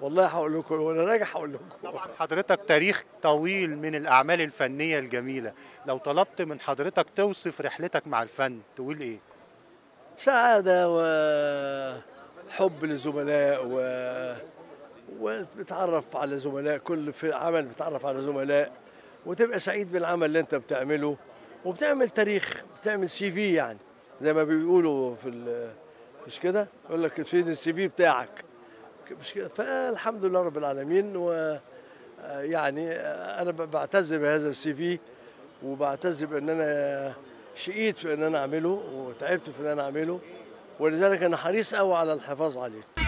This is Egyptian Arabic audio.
والله هقول لكم وانا راجع هقول لكم طبعا حضرتك تاريخ طويل من الأعمال الفنية الجميلة لو طلبت من حضرتك توصف رحلتك مع الفن تقول إيه؟ سعادة وحب للزملاء و وبتعرف على زملاء كل في عمل بتعرف على زملاء وتبقى سعيد بالعمل اللي انت بتعمله وبتعمل تاريخ بتعمل سي في يعني زي ما بيقولوا في ال- مش كده يقول لك فين السي في بتاعك مش كده فالحمد لله رب العالمين و يعني انا ب- بعتز بهذا السي في وبعتز بان انا شقيت في ان انا اعمله وتعبت في ان انا اعمله ولذلك انا حريص قوي على الحفاظ عليه